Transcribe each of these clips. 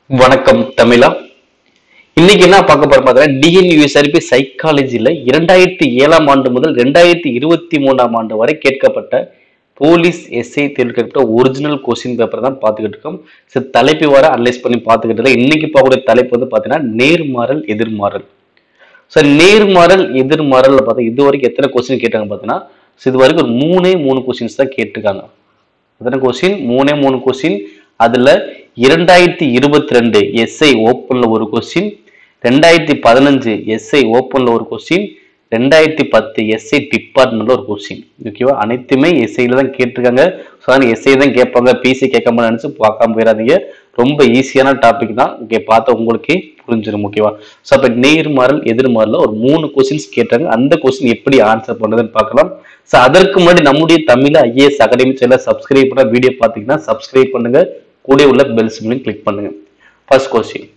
வணக்கம் தமிழா இன்னைக்கு என்ன பார்க்க போறோம் பார்த்தீங்கன்னா டிஎன்யூஎஸ்ஆர்பி சைக்காலஜில இரண்டாயிரத்தி ஏழாம் ஆண்டு முதல் ரெண்டாயிரத்தி இருபத்தி மூணாம் ஆண்டு வரை கேட்கப்பட்ட போலீஸ் எஸ்ஐ தேர்வுக்கப்பட்ட ஒரிஜினல் கொஸ்டின் பேப்பர் தான் பார்த்துக்கிட்டு இருக்கோம் சரி தலைப்பு வர அனலைஸ் பண்ணி பார்த்துக்கிட்டு இருக்கோம் இன்னைக்கு பார்க்கக்கூடிய தலைப்பு வந்து பார்த்தீங்கன்னா நேர்மாறல் எதிர்மாறல் ஸோ நேர்மாறல் எதிர்மாறல் பார்த்தா இது வரைக்கும் எத்தனை கொஸ்டின் கேட்டாங்க பார்த்தீங்கன்னா so இது வரைக்கும் ஒரு மூணே மூணு கொஸ்டின்ஸ் தான் கேட்டிருக்காங்க எத்தனை கொஸ்டின் மூணே மூணு கொஸ்டின் அதுல இரண்டாயிரத்தி இருபத்தி ரெண்டு எஸ்ஐ ஓப்பன்ல ஒரு கொஸ்டின் ரெண்டாயிரத்தி பதினஞ்சு எஸ்ஐ ஓப்பன்ல ஒரு கொஸ்டின் ரெண்டாயிரத்தி பத்து எஸ்ஐ டிபார்ட்மெண்ட்ல ஒரு கொஸ்டின் ஓகேவா அனைத்துமே எஸ்ஐல தான் கேட்டிருக்காங்க ஸோ அதனால எஸ்ஐ தான் கேட்பாங்க பிசி கேட்காம நினைச்சு பார்க்காம போயிடாதீங்க ரொம்ப ஈஸியான டாபிக் தான் ஓகே பார்த்தா உங்களுக்கே புரிஞ்சிடும் ஓகேவா ஸோ அப்போ நேர்மாறல் எதிர்மாறல ஒரு மூணு கொஸ்டின்ஸ் கேட்டாங்க அந்த கொஸ்டின் எப்படி ஆன்சர் பண்றதுன்னு பார்க்கலாம் ஸோ அதற்கு முன்னாடி நம்முடைய Tamil IAS academy channel subscribe பண்ண வீடியோ பார்த்தீங்கன்னா சப்ஸ்கிரைப் பண்ணுங்க கூட உள்ள பெல் சிம்லையும் கிளிக் பண்ணுங்க ஃபர்ஸ்ட் கொஸ்டின்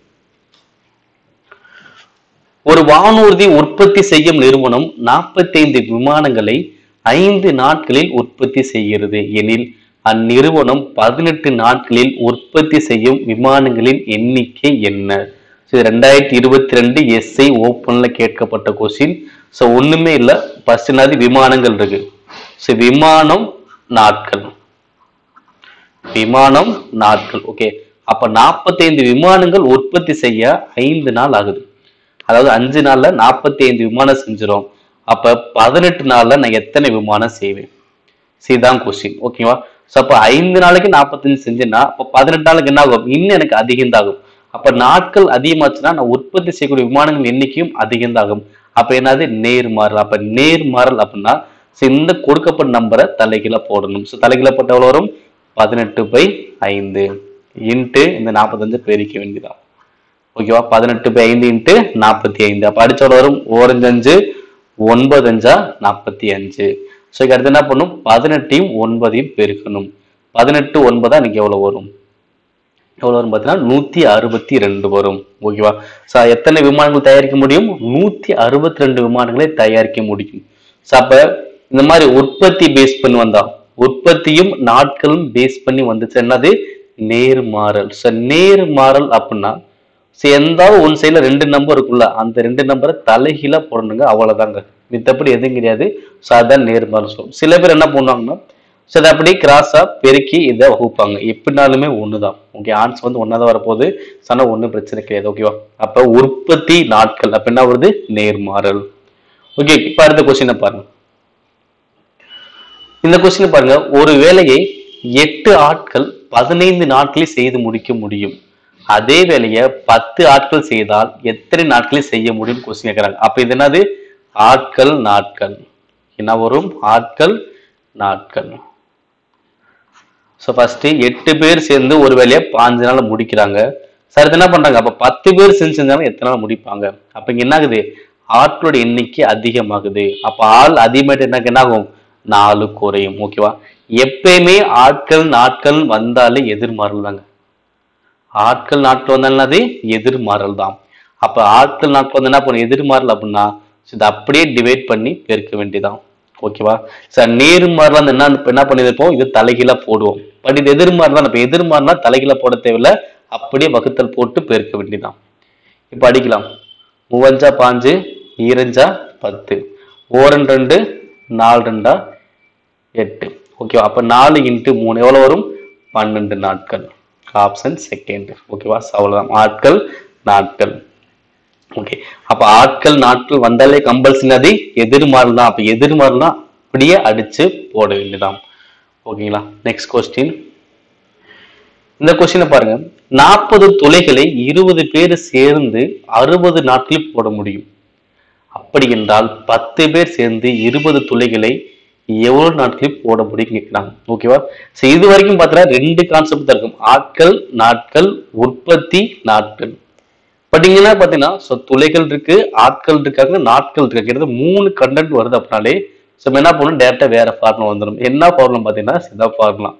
ஒரு வானூர்தி உற்பத்தி செய்யும் நிறுவனம் 45 விமானங்களை ஐந்து நாட்களில் உற்பத்தி செய்கிறது எனில் அந்நிறுவனம் பதினெட்டு நாட்களில் உற்பத்தி செய்யும் விமானங்களின் எண்ணிக்கை என்ன ஸோ ரெண்டாயிரத்தி இருபத்தி ரெண்டு எஸ்ஐ ஓப்பன்ல கேட்கப்பட்ட கொஸ்டின் ஸோ ஒண்ணுமே இல்லை ஃபர்ஸ்ட் நாதி விமானங்கள் இருக்கு ஸோ விமானம் நாட்கள் விமானம் நாட்கள் ஓகே அப்ப 45 விமானங்கள் உற்பத்தி செய்ய ஐந்து நாள் ஆகுது அதாவது அஞ்சு நாள்ல 45 விமானம் செஞ்சிரும் அப்ப பதினெட்டு நாள்ல நான் எத்தனை விமானம் செய்வேன் இதுதான் கொஸ்டின் ஓகேவா ஸோ அப்ப ஐந்து நாளைக்கு 45 செஞ்சேன்னா அப்ப பதினெட்டு நாளுக்கு என்ன ஆகும் இன்னும் எனக்கு அதிகம் ஆகும் அப்ப நாட்கள் அதிகமாச்சுன்னா நான் உற்பத்தி செய்யக்கூடிய விமானங்கள் எண்ணிக்கையும் அதிகம் ஆகும் அப்ப என்னது நேர்மாறல் அப்ப நேர்மாறல் அப்படின்னா so இந்த கொடுக்கப்பட்ட நம்பரை தலைகீழ போடணும் ஸோ தலைகீழ போட்ட எவ்வளவு வரும் பதினெட்டு பை ஐந்து இன்ட்டு இந்த நாற்பத்தஞ்சு பெருக்க வேண்டியதான் ஓகேவா பதினெட்டு பை ஐந்து இன்ட்டு நாற்பத்தி ஐந்து அப்போ அடிச்சோட வரும் ஓரஞ்சு அஞ்சு ஒன்பது அஞ்சா நாற்பத்தி அஞ்சு ஸோ அடுத்து என்ன பண்ணும் பதினெட்டையும் ஒன்பதையும் பெருக்கணும் பதினெட்டு ஒன்பதா எனக்கு எவ்வளோ வரும் எவ்வளோ வரும் பார்த்தீங்கன்னா நூற்றி அறுபத்தி ரெண்டு வரும் ஓகேவா ஸோ எத்தனை விமானங்கள் தயாரிக்க முடியும் நூற்றி அறுபத்தி ரெண்டு விமானங்களை தயாரிக்க முடியும் ஸோ அப்போ இந்த மாதிரி உற்பத்தி பேஸ் பண்ணி வந்தா உற்பத்தியும் நாட்களும் பேஸ் பண்ணி வந்துச்சு என்னது நேர்மாறல் ஸோ நேர்மாறல் அப்படின்னா ஸோ எந்த ஒன் சைடில் ரெண்டு நம்பர் இருக்குல்ல அந்த ரெண்டு நம்பரை தலைகீழா போடணுங்க அவ்வளோதாங்க மித்தபடி எதுவும் கிடையாது ஸோ அதான் நேர்மாறல் சொல்லும் சில பேர் என்ன பண்ணுவாங்கன்னா ஸோ அதை அப்படியே கிராஸாக பெருக்கி இதை வகுப்பாங்க எப்படினாலுமே ஒன்று தான் ஓகே ஆன்சர் வந்து ஒன்றா தான் வரப்போகுது சொன்னால் ஒன்றும் பிரச்சனை கிடையாது ஓகேவா அப்போ உற்பத்தி நாட்கள் அப்போ என்ன வருது நேர்மாறல் ஓகே இப்போ அடுத்த கொஸ்டினை பாருங்க இந்த கொஸ்டின் பாருங்க ஒரு வேலையை எட்டு ஆட்கள் பதினைந்து நாட்களில் செய்து முடிக்க முடியும் அதே வேலையை பத்து ஆட்கள் செய்தால் எத்தனை நாட்களில் செய்ய முடியும் கொஸ்டின் கேட்கறாங்க அப்ப இது என்னது ஆட்கள் நாட்கள் என்ன வரும் ஆட்கள் நாட்கள் ஸோ ஃபர்ஸ்ட் எட்டு பேர் சேர்ந்து ஒரு வேலையை பாஞ்சு நாள் முடிக்கிறாங்க சார் இது என்ன பண்றாங்க அப்ப பத்து பேர் செஞ்சு செஞ்சாலும் எத்தனை நாள் முடிப்பாங்க அப்ப இங்க என்ன ஆகுது ஆட்களோட எண்ணிக்கை அதிகமாகுது அப்ப ஆள் அதிகமாயிட்டு என்ன என்ன ஆகும் நாலு குறையும் ஓகேவா எப்பயுமே ஆட்கள் நாட்கள் வந்தாலே எதிர்மாறல் தாங்க ஆட்கள் நாட்கள் வந்தாலும் அது எதிர்மாறல் தான் அப்ப ஆட்கள் நாட்கள் வந்து என்ன பண்ணும் எதிர்மாறல் அப்படின்னா இதை அப்படியே டிவைட் பண்ணி பெருக்க வேண்டியதான் ஓகேவா சார் நேர்மாறல் வந்து என்ன என்ன பண்ணியிருப்போம் இது தலைகீழா போடுவோம் பட் இது எதிர்மாறல் நம்ம எதிர்மாறினா தலைகீழா போட தேவையில்ல அப்படியே வகுத்தல் போட்டு பெருக்க வேண்டியதான் இப்ப அடிக்கலாம் மூவஞ்சா பாஞ்சு ஈரஞ்சா பத்து ஓரன் ரெண்டு நாலு ரெண்டா எட்டு ஓகேவா அப்ப நாலு இன்ட்டு மூணு எவ்வளவு வரும் பன்னெண்டு நாட்கள் ஆப்ஷன் செகண்ட் ஓகேவா அவ்வளவுதான் ஆட்கள் நாட்கள் ஓகே அப்ப ஆட்கள் நாட்கள் வந்தாலே கம்பல்சரி அது எதிர்மாறல் தான் அப்ப எதிர்மாறல் தான் அப்படியே அடிச்சு போட வேண்டியதான் ஓகேங்களா நெக்ஸ்ட் கொஸ்டின் இந்த கொஸ்டினை பாருங்க நாற்பது துளைகளை இருபது பேர் சேர்ந்து அறுபது நாட்களில் போட முடியும் அப்படி என்றால் பத்து பேர் சேர்ந்து இருபது துளைகளை எவ்வளவு நாட்களில் போட முடியும் கேட்கிறாங்க ஓகேவா சோ இது வரைக்கும் பார்த்தீங்கன்னா ரெண்டு கான்செப்ட் தான் இருக்கும் ஆட்கள் நாட்கள் உற்பத்தி நாட்கள் பட் இங்க என்ன பாத்தீங்கன்னா ஸோ துளைகள் இருக்கு ஆட்கள் இருக்காங்க நாட்கள் இருக்கு கிட்டத்தட்ட மூணு கண்டென்ட் வருது அப்படின்னாலே ஸோ என்ன பண்ணணும் டேரக்டா வேற ஃபார்முலா வந்துடும் என்ன ஃபார்முலா பாத்தீங்கன்னா சிதா formula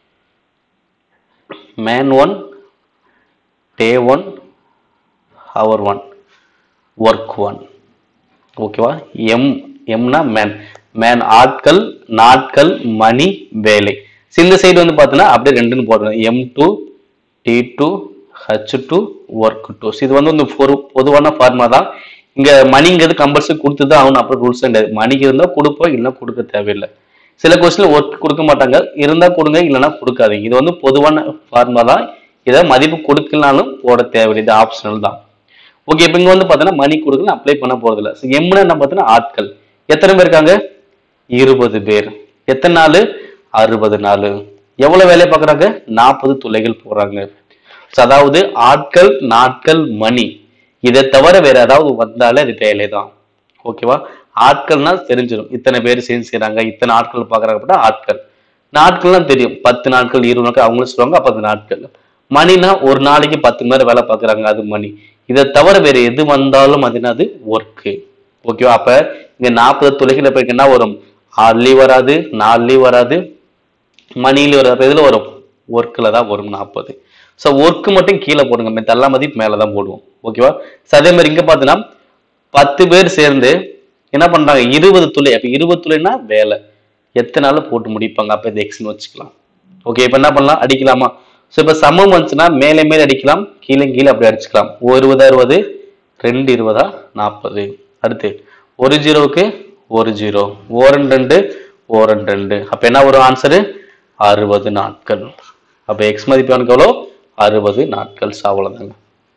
man one day one hour one work one ஓகேவா எம் எம்னா மேன் மேன் ஆட்கள் நாட்கள் மணி வேலை So, இந்த சைடு வந்து பார்த்தீங்கன்னா அப்படியே ரெண்டுன்னு போடுறோம் M two D two H two work two இது வந்து இந்த ஒரு பொதுவான ஃபார்மா தான் இங்க மணிங்கிறது கம்பல்சரி கொடுத்து தான் ஆகணும் அப்படி ரூல்ஸ் கிடையாது மணிக்கு இருந்தால் கொடுப்போம் இல்லைன்னா கொடுக்க தேவையில்லை சில கொஸ்டின் ஒர்க் கொடுக்க மாட்டாங்க இருந்தா கொடுங்க இல்லைன்னா கொடுக்காதீங்க இது வந்து பொதுவான ஃபார்மா தான் இதை மதிப்பு கொடுக்கலனாலும் போட தேவையில்லை இது ஆப்ஷனல் தான் ஓகே இப்போ இங்க வந்து பார்த்தீங்கன்னா மணி கொடுக்கல அப்ளை பண்ண போறது இல்லை எம்னா என்ன பார்த்தீங்கன்னா ஆட்கள் எத்தனை பேர் இருக்காங்க இருபது பேர் எத்தனை நாள் அறுபது நாள் எவ்வளவு வேலை பார்க்குறாங்க நாற்பது துளைகள் போடுறாங்க So, அதாவது ஆட்கள் நாட்கள் மணி இதை தவிர வேற ஏதாவது வந்தாலே அது வேலை தான் ஓகேவா ஆட்கள்னா தெரிஞ்சிடும் இத்தனை பேர் சேர்ந்து செய்றாங்க இத்தனை ஆட்கள் பார்க்குறாங்க அப்படின்னா ஆட்கள் நாட்கள்லாம் தெரியும் பத்து நாட்கள் இருபது நாட்கள் அவங்களும் சொல்லுவாங்க அப்ப அது நாட்கள் மணினா ஒரு நாளைக்கு பத்து மணி நேரம் வேலை பார்க்குறாங்க அது மணி இதை தவிர வேற எது வந்தாலும் அது என்னது ஒர்க்கு ஓகேவா அப்ப இங்க நாற்பது துளைகள் இப்ப என்ன வரும் ஆறுலயும் வராது நாலுலயும் வராது மணியில வரும் அப்ப இதுல வரும் ஒர்க்கில் தான் வரும் நாற்பது ஸோ ஒர்க்கு மட்டும் கீழே போடுங்க மத்த எல்லா மதிப்பு மேலே தான் போடுவோம் ஓகேவா ஸோ அதே மாதிரி இங்க பார்த்தீங்கன்னா பத்து பேர் சேர்ந்து என்ன பண்றாங்க இருபது துளை அப்ப இருபது துளைனா வேலை எத்தனை நாள் போட்டு முடிப்பாங்க அப்ப இது எக்ஸ்னு வச்சுக்கலாம் ஓகே இப்போ என்ன பண்ணலாம் அடிக்கலாமா ஸோ இப்போ சமம் வந்துச்சுன்னா மேலே மேலே அடிக்கலாம் கீழே கீழே அப்படி அடிச்சுக்கலாம் ஒரு இருபது அறுபது ரெண்டு இருபதா நாற்பது அடுத்து ஒரு ஜீரோவுக்கு ஒரு ஜீரோ ஓரன் ரெண்டு ஓரன் ரெண்டு அப்ப என்ன வரும் ஆன்சரு அறுபது நாட்கள் அப்ப எக்ஸ் மதிப்பு எனக்கு எவ்வளோ அறுபது நாட்கள் So, அவ்வளவுதாங்க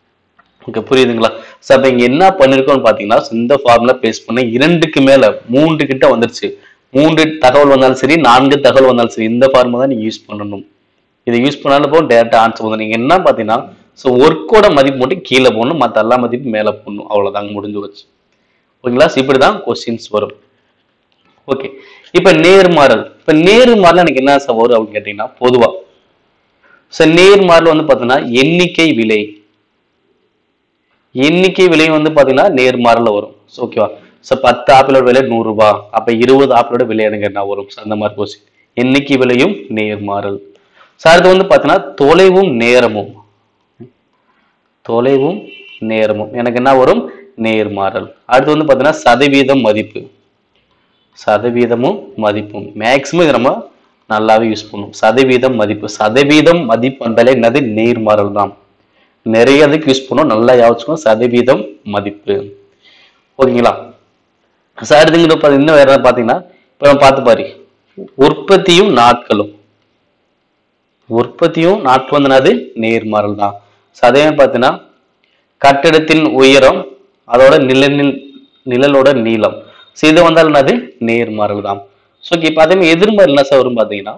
ஓகே புரியுதுங்களா சார் அப்ப இங்க என்ன பண்ணிருக்கோம்னு பாத்தீங்கன்னா இந்த ஃபார்முலா பேஸ் பண்ண இரண்டுக்கு மேல மூன்று கிட்ட வந்துருச்சு மூன்று தகவல் வந்தாலும் சரி நான்கு தகவல் வந்தாலும் சரி இந்த ஃபார்முலா தான் நீங்க யூஸ் பண்ணணும் இதை யூஸ் பண்ணாலும் போகும் டேரக்டா ஆன்சர் வந்து நீங்க என்ன பாத்தீங்கன்னா ஸோ ஒர்க்கோட மதிப்பு மட்டும் கீழே போடணும் மற்ற எல்லா மதிப்பு மேல போடணும் அவ்வளவுதாங்க முடிஞ்சு வச்சு ஓகேங்களா So, இப்படிதான் கொஸ்டின்ஸ் வரும் ஓகே இப்ப நேர்மாறல் இப்ப நேர்மாறல் எனக்கு என்ன சார் வரும் அப்படின்னு கேட்டீங்கன்னா பொதுவா ஸோ நேர்மாறல் வந்து பாத்தீங்கன்னா எண்ணிக்கை விலை எண்ணிக்கை விலை வந்து பாத்தீங்கன்னா நேர்மாறல வரும் ஸோ ஓகேவா ஸோ பத்து ஆப்பிளோட விலை நூறு ரூபாய் அப்ப இருபது ஆப்பிளோட விலை எனக்கு என்ன வரும் So, அந்த மாதிரி கொஸ்டின் எண்ணிக்கை விலையும் நேர்மாறல் ஸோ அடுத்து வந்து பாத்தீங்கன்னா தொலைவும் நேரமும் தொலைவும் நேரமும் எனக்கு என்ன வரும் நேர்மாறல் அடுத்து வந்து பாத்தீங்கன்னா சதவீதம் மதிப்பு சதவீதமும் மதிப்பும் மேக்ஸிமம் இது நம்ம நல்லாவே யூஸ் பண்ணும் சதவீதம் மதிப்பு சதவீதம் மதிப்பு வந்தாலே என்னது நேர்மாறல் தான் நிறைய இதுக்கு யூஸ் பண்ணும் நல்லா யாவச்சுக்கணும் சதவீதம் மதிப்பு ஓகேங்களா So, அடுத்துங்கிற பா- இன்னும் வேற என்ன பாத்தீங்கன்னா இப்ப நம்ம பார்த்து பாரு உற்பத்தியும் நாட்களும் உற்பத்தியும் நாட்கள் வந்து என்னது நேர்மாறல் தான் So, அதே மாதிரி பார்த்தீங்கன்னா கட்டிடத்தின் உயரம் அதோட நிழலின் நிழலோட நீளம் ஸோ இது வந்தால் என்னது நேர்மாறல் தான் ஸோ இப்போ அதே மாதிரி எதிர்மாறல் என்ன சார் வரும் பார்த்தீங்கன்னா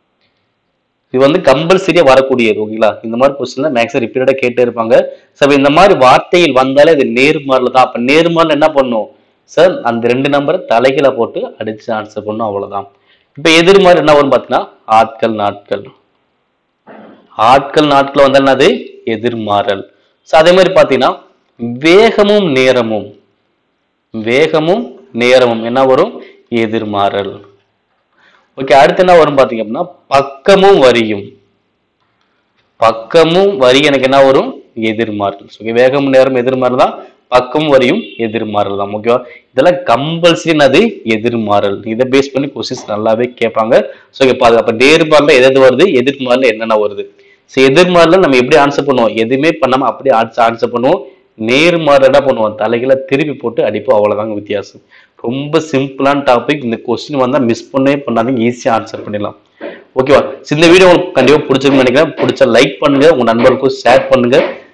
இது வந்து கம்பல்சரியா வரக்கூடியது ஓகேங்களா இந்த மாதிரி கொஸ்டின்ல மேக்ஸிமம் ரிப்பீட்டடா கேட்டே இருப்பாங்க ஸோ இந்த மாதிரி வார்த்தைகள் வந்தாலே அது நேர்மாறல் தான் அப்ப நேர்மாறல் என்ன பண்ணும் சார் அந்த ரெண்டு நம்பரை தலைகீழ போட்டு அடிச்சு ஆன்சர் பண்ணும் அவ்வளவுதான் இப்ப எதிர்மாறல் என்ன வரும் பார்த்தீங்கன்னா ஆட்கள் நாட்கள் ஆட்கள் நாட்கள் வந்தால் என்னது எதிர்மாறல் ஸோ அதே மாதிரி பார்த்தீங்கன்னா வேகமும் நேரமும் வேகமும் நேரமும் என்ன வரும் எதிர்மாறல் ஓகே அடுத்து என்ன வரும் பாத்தீங்க அப்படின்னா பக்கமும் வரியும் பக்கமும் வரி எனக்கு என்ன வரும் எதிர்மாறல் ஓகே வேகமும் நேரம் எதிர்மாறல் தான் பக்கம் வரியும் எதிர்மாறல் தான் ஓகேவா இதெல்லாம் கம்பல்சரி அது எதிர்மாறல் இதை பேஸ் பண்ணி கொஸ்டின்ஸ் நல்லாவே கேட்பாங்க ஸோ இப்போ அது அப்போ நேர்மாறல எது எது வருது எதிர்மாறல என்னென்ன வருது ஸோ எதிர்மாறல நம்ம எப்படி ஆன்சர் பண்ணுவோம் எதுவுமே பண்ணாம அப்படியே ஆன்சர் பண்ணுவோம் நேர்மாறு என்ன பண்ணுவோம் தலைகளை திருப்பி போட்டு அடிப்போம் அவ்வளவுதாங்க வித்தியாசம் ரொம்ப சிம்பிளான டாபிக் இந்த கொஸ்டின் வந்தா மிஸ் பண்ணவே பண்ணாதீங்க ஈஸியா ஆன்சர் பண்ணிடலாம் ஓகேவா இந்த வீடியோ உங்களுக்கு கண்டிப்பா பிடிச்சிருக்குன்னு நினைக்கிறேன் பிடிச்ச லைக் பண்ணுங்க உங்க நண்பர்களுக்கும் ஷேர் பண்ணுங்க